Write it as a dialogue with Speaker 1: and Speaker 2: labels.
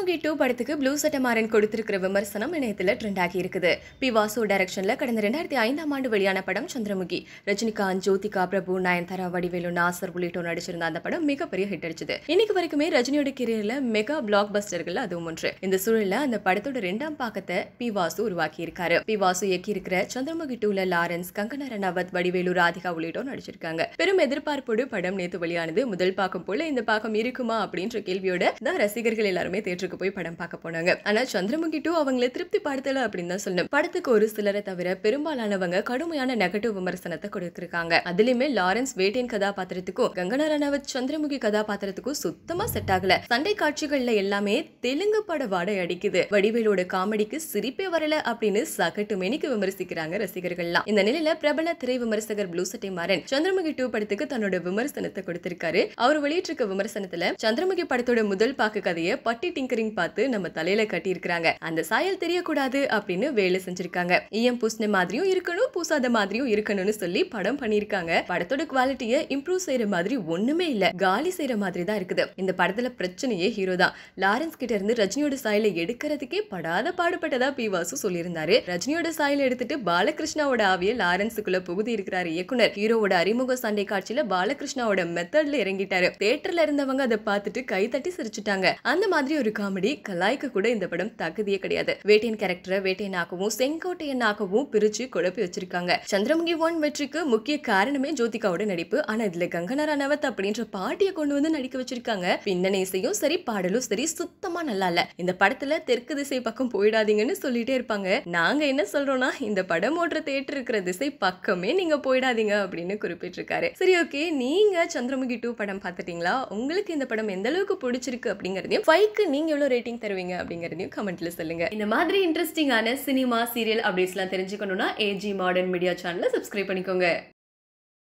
Speaker 1: Chandramukhi two படத்துக்கு Blue Sattaimaran கொடுத்திருக்கிற விமர்சனம் இணையத்துல ட்ரெண்ட் ஆகி இருக்குது பி வாசு டைரக்ஷன்ல கடந்த ரெண்டாயிரத்தி ஐந்தாம் ஆண்டு வெளியான படம் சந்திரமுகி ரஜினிகாந்த் ஜோதிகா பிரபு நயன்தாரா வடிவேலு நாசர் உள்ளிட்டோர் நடிச்சிருந்த அந்த படம் மிகப்பெரிய ஹிட் அடிச்சது இன்னைக்கு வரைக்குமே ரஜினியோட கெரியர்ல மெகா பிளாக் பஸ்டர்கள் அதுவும் ஒன்று இந்த சூழல்ல அந்த படத்தோட ரெண்டாம் பாக்கத்தை பி வாசு உருவாக்கி இருக்காரு பி வாசு இயக்கி இருக்கிற சந்திரமுகி டூல லாரன்ஸ் கங்கனா ரணாவத் வடிவேலு ராதிகா உள்ளிட்டோர் நடிச்சிருக்காங்க பெரும் எதிர்பார்ப்போடு படம் நேத்து வெளியானது முதல் பாக்கம் போல இந்த பாக்கம் இருக்குமா அப்படின்ற கேள்வியோட தான் ரசிகர்கள் எல்லாருமே தேட்டருக்கு போய் படம் பார்க்க போனாங்க ஆனா சந்திரமுகி டூ அவங்களை திருப்தி படுத்தல அப்படின்னு தான் சொல்லணும் படத்துக்கு ஒரு சிலரை தவிர பெரும்பாலானவங்க கடுமையான நெகட்டிவ் விமர்சனத்தை கொடுத்திருக்காங்க அதுலயுமே லாரன்ஸ் வேட்டேன் கதாபாத்திரத்துக்கும் கங்கனா ரணாவத் சந்திரமுகி கதாபாத்திரத்துக்கும் சுத்தமா செட் ஆகல சண்டை காட்சிகள்ல எல்லாமே தெலுங்கு பட வாடை அடிக்குது வடிவேலோட காமெடிக்கு சிரிப்பே வரல அப்படின்னு சகட்டு மெனிக்கு விமர்சிக்கிறாங்க ரசிகர்கள்லாம் இந்த நிலையில பிரபல திரை விமர்சகர் ப்ளூ சட்டை மாறன் சந்திரமுகி டூ படத்துக்கு தன்னோட விமர்சனத்தை கொடுத்திருக்காரு அவர் வெளியிட்டிருக்க விமர்சனத்துல சந்திரமுகி படத்தோட முதல் பாக்கு கதையை பட்டி டிங்கரிங் பார்த்து நம்ம தலையில கட்டி இருக்காங்க அந்த சாயல் தெரியக்கூடாது அப்படின்னு வேலை செஞ்சிருக்காங்க ஈயம் பூசின மாதிரியும் இருக்கணும் பூசாத மாதிரியும் இருக்கணும்னு சொல்லி படம் பண்ணிருக்காங்க படத்தோட குவாலிட்டியை இம்ப்ரூவ் செய்யற மாதிரி ஒண்ணுமே இல்ல காலி செய்யற மாதிரி தான் இருக்குது இந்த படத்துல பிரச்சனையே ஹீரோ தான் லாரன்ஸ் கிட்ட இருந்து ரஜினியோட சாயலை எடுக்கிறதுக்கே படாத பாடுபட்டதா பி வாசு சொல்லியிருந்தாரு ரஜினியோட சாயலை எடுத்துட்டு பாலகிருஷ்ணாவோட ஆவிய லாரன்ஸுக்குள்ள புகுதி இருக்கிறாரு இயக்குனர் ஹீரோவோட அறிமுக சண்டை காட்சியில பாலகிருஷ்ணாவோட மெத்தட்ல இறங்கிட்டாரு தேட்டர்ல இருந்தவங்க அதை பார்த்துட்டு கை தட்டி சிரிச்சுட்டாங்க அந்த மாதிரி ஒரு காமெடி கலாய்க்கு கூட இந்த படம் தகுதியே கிடையாது வேட்டையன் கேரக்டரை வேட்டையனாகவும் செங்கோட்டையனாகவும் பிரிச்சு குழப்பி வச்சிருக்காங்க சந்திரமுகி ஒன் வெற்றிக்கு முக்கிய காரணமே ஜோதிகாவோட நடிப்பு ஆனா இதுல கங்கனா ரணவத் அப்படின்ற பாட்டியை கொண்டு வந்து நடிக்க வச்சிருக்காங்க பின்னணி இசையும் சரி பாடலும் சரி சுத்தமா நல்லா இல்ல இந்த படத்துல தெற்கு திசை பக்கம் போயிடாதீங்கன்னு சொல்லிட்டே இருப்பாங்க நாங்க என்ன சொல்றோம்னா இந்த படம் ஓடுற தேட்டர் இருக்கிற திசை பக்கமே நீங்க போயிடாதீங்க அப்படின்னு குறிப்பிட்டிருக்காரு சரி ஓகே நீங்க சந்திரமுகி டூ படம் பார்த்துட்டீங்களா உங்களுக்கு இந்த படம் எந்த அளவுக்கு பிடிச்சிருக்கு அப்படிங்கறதையும் ஃபைவ்க்கு நீங்க எவ்வளவு ரேட்டிங் தருவீங்க அப்படிங்கறதையும் கமெண்ட்ல சொல்லுங்க இந்த மாதிரி இன்ட்ரெஸ்டிங்கான சினிமா சீரியல் அப்டேட்ஸ்லாம் தெரிஞ்சுக்கணும்னா ஏஜி மாடர்ன் மீடியா சேனலை சப்ஸ்கிரைப் பண்ணிக்கோங்க